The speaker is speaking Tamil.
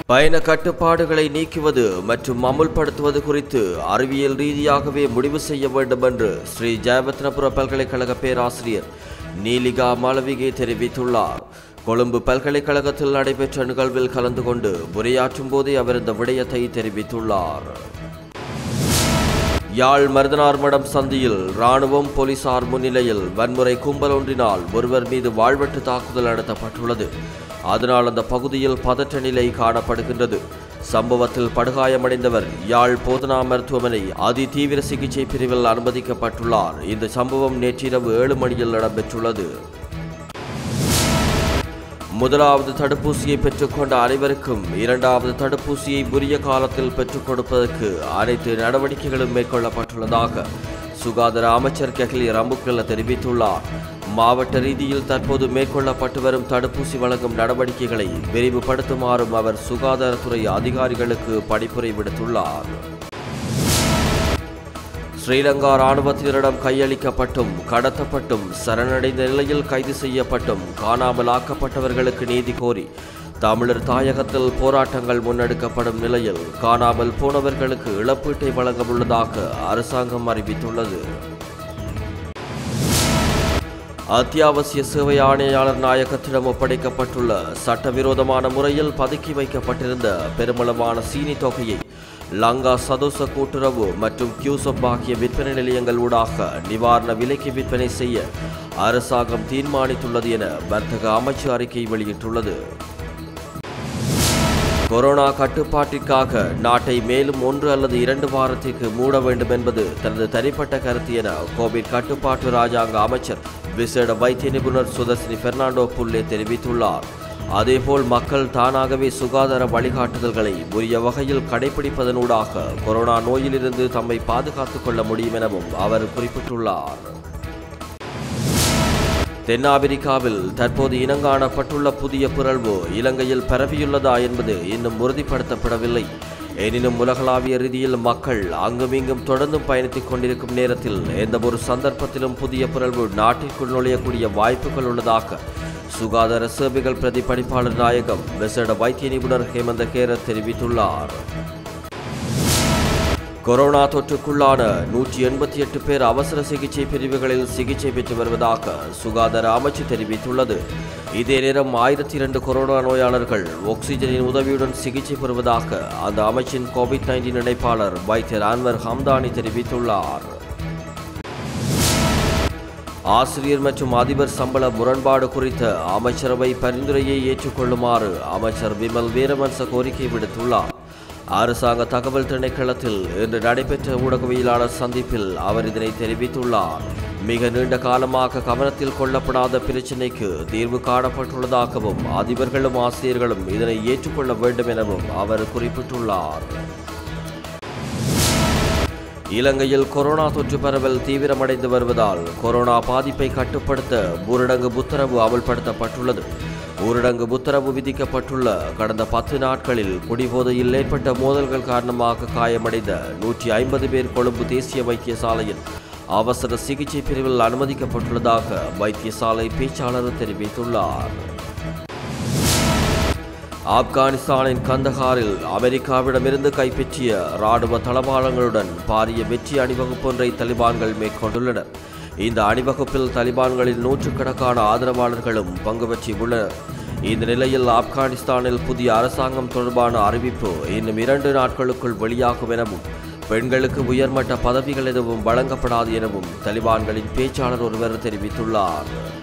பயண கட்டுப்பாடுகளை நீக்குவது மற்றும் அமுல்படுத்துவது குறித்து அறிவியல் ரீதியாகவே முடிவு செய்ய வேண்டும் என்று ஸ்ரீ ஜெயபத்னபுர பல்கலைக்கழக பேராசிரியர் நீலிகா மாளவிகை தெரிவித்துள்ளார் கொழும்பு பல்கலைக்கழகத்தில் நடைபெற்ற நிகழ்வில் கலந்து கொண்டு உரையாற்றும் போதே அவர் இந்த விடயத்தை தெரிவித்துள்ளார் யாழ் மருதனார்மடம் சந்தியில் ராணுவம் போலீசார் முன்னிலையில் வன்முறை கும்பல் ஒன்றினால் ஒருவர் மீது வாழ்வெட்டு தாக்குதல் நடத்தப்பட்டுள்ளது அதனால் அந்த பகுதியில் பதற்ற நிலை காணப்படுகின்றது சம்பவத்தில் படுகாயமடைந்தவர் யாழ் போதனா மருத்துவமனை அதி தீவிர சிகிச்சை பிரிவில் அனுமதிக்கப்பட்டுள்ளார் இந்த சம்பவம் நேற்றிரவு ஏழு மணியில் இடம்பெற்றுள்ளது முதலாவது தடுப்பூசியை பெற்றுக்கொண்ட அனைவருக்கும் இரண்டாவது தடுப்பூசியை உரிய காலத்தில் பெற்றுக் கொடுப்பதற்கு அனைத்து நடவடிக்கைகளும் மேற்கொள்ளப்பட்டுள்ளதாக சுகாதார அமைச்சர் கெஹ்லி ரம்புக்கல்ல தெரிவித்துள்ளார் மாவட்ட ரீதியில் தற்போது மேற்கொள்ளப்பட்டு வரும் தடுப்பூசி வழங்கும் நடவடிக்கைகளை விரிவுபடுத்துமாறும் அவர் சுகாதாரத்துறை அதிகாரிகளுக்கு பணிப்புரை விடுத்துள்ளார் ஸ்ரீலங்கா ராணுவத்தினரிடம் கையளிக்கப்பட்டும் கடத்தப்பட்டும் சரணடைந்த நிலையில் கைது செய்யப்பட்டும் காணாமல் ஆக்கப்பட்டவர்களுக்கு நீதி கோரி தமிழர் தாயகத்தில் போராட்டங்கள் முன்னெடுக்கப்படும் நிலையில் காணாமல் போனவர்களுக்கு இழப்பீட்டை வழங்க உள்ளதாக அரசாங்கம் அறிவித்துள்ளது அத்தியாவசிய சேவை ஆணையாளர் நாயகத்திடம் ஒப்படைக்கப்பட்டுள்ள சட்டவிரோதமான முறையில் பதுக்கி வைக்கப்பட்டிருந்த பெருமளவான சீனி தொகையை லங்கா சதோச கூட்டுறவு மற்றும் கியூசப் ஆகிய விற்பனை நிலையங்கள் ஊடாக நிவாரண விலைக்கு விற்பனை செய்ய அரசாங்கம் தீர்மானித்துள்ளது என வர்த்தக அமைச்சு அறிக்கை வெளியிட்டுள்ளது கொரோனா கட்டுப்பாட்டிற்காக நாட்டை மேலும் ஒன்று அல்லது இரண்டு வாரத்திற்கு மூட வேண்டும் என்பது தனது தனிப்பட்ட கருத்து என கோவிட் கட்டுப்பாட்டு ராஜாங்க அமைச்சர் விசேட வைத்திய நிபுணர் சுதர்சினி பெர்னாண்டோ புல்லே தெரிவித்துள்ளார் அதேபோல் மக்கள் தானாகவே சுகாதார வழிகாட்டுதல்களை உரிய வகையில் கடைபிடிப்பதனூடாக கொரோனா நோயிலிருந்து தம்மை பாதுகாத்துக் கொள்ள முடியும் எனவும் அவர் குறிப்பிட்டுள்ளார் தென்னாப்பிரிக்காவில் தற்போது இனங்காணப்பட்டுள்ள புதிய பிறழ்வு இலங்கையில் பரவியுள்ளதா என்பது இன்னும் உறுதிப்படுத்தப்படவில்லை எனினும் உலகளாவிய ரீதியில் மக்கள் அங்குமிங்கும் தொடர்ந்தும் பயணித்துக் கொண்டிருக்கும் நேரத்தில் எந்த ஒரு சந்தர்ப்பத்திலும் புதிய பிறழ்வு நாட்டிற்குள் நுழையக்கூடிய வாய்ப்புகள் உள்ளதாக சுகாதார சேவைகள் பிரதிபலிப்பாளர் நாயகம் விசேட வைத்திய நிபுணர் ஹேமந்த கேரத் தெரிவித்துள்ளார் கொரோனா தொற்றுக்குள்ளான நூற்றி எண்பத்தி எட்டு பேர் அவசர சிகிச்சை பிரிவுகளில் சிகிச்சை பெற்று வருவதாக சுகாதார அமைச்சு தெரிவித்துள்ளது இதே நேரம் ஆயிரத்தி இரண்டு கொரோனா நோயாளர்கள் ஆக்சிஜனின் உதவியுடன் சிகிச்சை பெறுவதாக அந்த அமைச்சின் கோவிட் நைன்டீன் இணைப்பாளர் வைத்தியர் அன்வர் ஹம்தானி தெரிவித்துள்ளார் ஆசிரியர் மற்றும் அதிபர் சம்பள முரண்பாடு குறித்த அமைச்சரவை பரிந்துரையை ஏற்றுக்கொள்ளுமாறு அமைச்சர் விமல் வீரவன்ச கோரிக்கை விடுத்துள்ளார் அரசாங்க தகவல் திணைக்களத்தில் இன்று நடைபெற்ற ஊடகவியலாளர் சந்திப்பில் அவர் இதனை தெரிவித்துள்ளார் மிக நீண்ட காலமாக கவனத்தில் கொள்ளப்படாத பிரச்சினைக்கு தீர்வு காணப்பட்டுள்ளதாகவும் அதிபர்களும் ஆசிரியர்களும் இதனை ஏற்றுக்கொள்ள வேண்டும் எனவும் அவர் குறிப்பிட்டுள்ளார் இலங்கையில் கொரோனா தொற்று பரவல் தீவிரமடைந்து வருவதால் கொரோனா பாதிப்பை கட்டுப்படுத்த ஊரடங்கு உத்தரவு அமல்படுத்தப்பட்டுள்ளது ஊரடங்கு உத்தரவு விதிக்கப்பட்டுள்ள கடந்த பத்து நாட்களில் குடிபோதையில் ஏற்பட்ட மோதல்கள் காரணமாக காயமடைந்த நூற்றி ஐம்பது பேர் கொழும்பு தேசிய வைத்தியசாலையில் அவசர சிகிச்சை பிரிவில் அனுமதிக்கப்பட்டுள்ளதாக வைத்தியசாலை பேச்சாளர் தெரிவித்துள்ளார் ஆப்கானிஸ்தானின் கந்தகாரில் அமெரிக்காவிடமிருந்து கைப்பற்றிய ராணுவ தளவாடங்களுடன் பாரிய வெற்றி அணிவகுப்பொன்றை தலிபான்கள் மேற்கொண்டுள்ளனர் இந்த அணிவகுப்பில் தலிபான்களின் நூற்றுக்கணக்கான ஆதரவாளர்களும் பங்கு பெற்றுள்ளனர் இந்த நிலையில் ஆப்கானிஸ்தானில் புதிய அரசாங்கம் தொடர்பான அறிவிப்பு இன்னும் இரண்டு நாட்களுக்குள் வெளியாகும் எனவும் பெண்களுக்கு உயர்மட்ட பதவிகள் எதுவும் வழங்கப்படாது எனவும் தலிபான்களின் பேச்சாளர் ஒருவர் தெரிவித்துள்ளார்